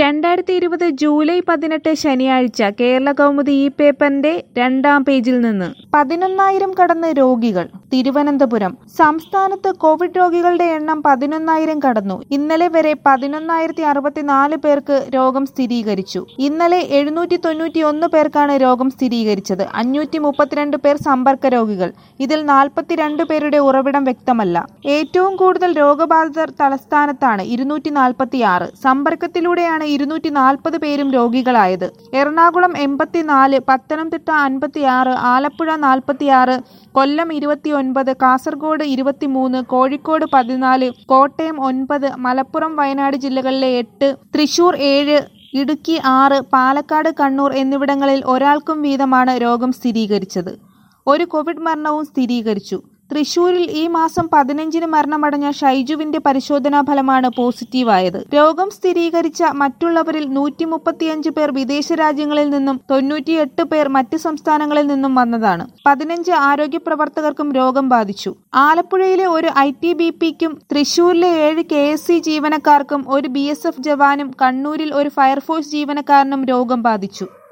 രണ്ടായിരത്തി ഇരുപത് ജൂലൈ പതിനെട്ട് ശനിയാഴ്ച കേരള കൗമുദി ഈ പേപ്പറിന്റെ രണ്ടാം പേജിൽ നിന്ന് പതിനൊന്നായിരം കടന്ന് രോഗികൾ തിരുവനന്തപുരം സംസ്ഥാനത്ത് കോവിഡ് രോഗികളുടെ എണ്ണം പതിനൊന്നായിരം കടന്നു ഇന്നലെ വരെ പതിനൊന്നായിരത്തി അറുപത്തിനാല് പേർക്ക് രോഗം സ്ഥിരീകരിച്ചു ഇന്നലെ എഴുന്നൂറ്റി തൊണ്ണൂറ്റി ഒന്ന് പേർക്കാണ് രോഗം സ്ഥിരീകരിച്ചത് അഞ്ഞൂറ്റി മുപ്പത്തിരണ്ട് പേർ സമ്പർക്ക രോഗികൾ ഇതിൽ നാൽപ്പത്തിരണ്ട് പേരുടെ ഉറവിടം വ്യക്തമല്ല ഏറ്റവും കൂടുതൽ രോഗബാധിതർ തലസ്ഥാനത്താണ് ഇരുന്നൂറ്റി നാൽപ്പത്തി ആറ് സമ്പർക്കത്തിലൂടെയാണ് ഇരുന്നൂറ്റി നാൽപ്പത് പേരും രോഗികളായത് എറണാകുളം എൺപത്തിനാല് പത്തനംതിട്ട അൻപത്തിയാറ് ആലപ്പുഴ നാൽപ്പത്തിയാറ് കൊല്ലം ഇരുപത്തിയൊൻപത് കാസർഗോഡ് ഇരുപത്തിമൂന്ന് കോഴിക്കോട് പതിനാല് കോട്ടയം ഒൻപത് മലപ്പുറം വയനാട് ജില്ലകളിലെ എട്ട് തൃശൂർ ഏഴ് ഇടുക്കി ആറ് പാലക്കാട് കണ്ണൂർ എന്നിവിടങ്ങളിൽ ഒരാൾക്കും വീതമാണ് രോഗം സ്ഥിരീകരിച്ചത് ഒരു കോവിഡ് മരണവും സ്ഥിരീകരിച്ചു തൃശൂരിൽ ഈ മാസം പതിനഞ്ചിന് മരണമടഞ്ഞ ഷൈജുവിന്റെ പരിശോധനാ ഫലമാണ് പോസിറ്റീവായത് രോഗം സ്ഥിരീകരിച്ച മറ്റുള്ളവരിൽ നൂറ്റി മുപ്പത്തിയഞ്ച് പേർ വിദേശ രാജ്യങ്ങളിൽ നിന്നും തൊണ്ണൂറ്റിയെട്ട് പേർ മറ്റ് സംസ്ഥാനങ്ങളിൽ നിന്നും വന്നതാണ് പതിനഞ്ച് ആരോഗ്യ പ്രവർത്തകർക്കും രോഗം ബാധിച്ചു ആലപ്പുഴയിലെ ഒരു ഐ ടി ബി പിക്കും തൃശൂരിലെ ഏഴ് കെ എസ് സി ജീവനക്കാർക്കും ഒരു ബി എസ് എഫ് ജവാനും കണ്ണൂരിൽ ഒരു ഫയർഫോഴ്സ് ജീവനക്കാരനും രോഗം ബാധിച്ചു